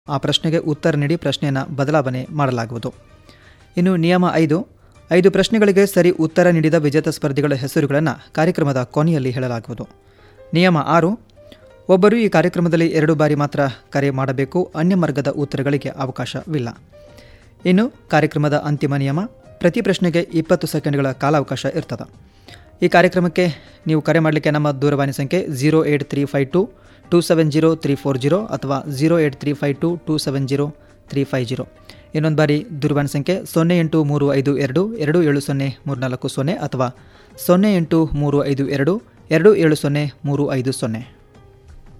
ಆ ಪ್ರಶ್ನೆಗೆ ಉತ್ತರ ನೀಡಿ ಪ್ರಶ್ನೆಯನ್ನು ಬದಲಾವಣೆ ಮಾಡಲಾಗುವುದು ಇನ್ನು ನಿಯಮ ಐದು ಐದು ಪ್ರಶ್ನೆಗಳಿಗೆ ಸರಿ ಉತ್ತರ ನೀಡಿದ ವಿಜೇತ ಸ್ಪರ್ಧಿಗಳ ಹೆಸರುಗಳನ್ನು ಕಾರ್ಯಕ್ರಮದ ಕೊನೆಯಲ್ಲಿ ಹೇಳಲಾಗುವುದು ನಿಯಮ ಆರು ಒಬ್ಬರು ಈ ಕಾರ್ಯಕ್ರಮದಲ್ಲಿ ಎರಡು ಬಾರಿ ಮಾತ್ರ ಕರೆ ಮಾಡಬೇಕು ಅನ್ಯ ಮಾರ್ಗದ ಉತ್ತರಗಳಿಗೆ ಅವಕಾಶವಿಲ್ಲ ಇನ್ನು ಕಾರ್ಯಕ್ರಮದ ಅಂತಿಮ ನಿಯಮ ಪ್ರತಿ ಪ್ರಶ್ನೆಗೆ ಇಪ್ಪತ್ತು ಸೆಕೆಂಡ್ಗಳ ಕಾಲಾವಕಾಶ ಇರ್ತದೆ ಈ ಕಾರ್ಯಕ್ರಮಕ್ಕೆ ನೀವು ಕರೆ ಮಾಡಲಿಕ್ಕೆ ನಮ್ಮ ದೂರವಾಣಿ ಸಂಖ್ಯೆ zero eight three five two two seven zero three four zero ಅಥವಾ zero eight three five two two seven zero three five zero ಇನ್ನೊಂದು ಬಾರಿ ದೂರವಾಣಿ ಸಂಖ್ಯೆ ಸೊನ್ನೆ ಎಂಟು ಮೂರು ಐದು ಎರಡು ಎರಡು ಏಳು ಸೊನ್ನೆ ಮೂರು ನಾಲ್ಕು ಸೊನ್ನೆ ಅಥವಾ ಸೊನ್ನೆ ಎಂಟು ಮೂರು ಐದು ಎರಡು ಎರಡು ಏಳು ಸೊನ್ನೆ ಮೂರು ಐದು ಸೊನ್ನೆ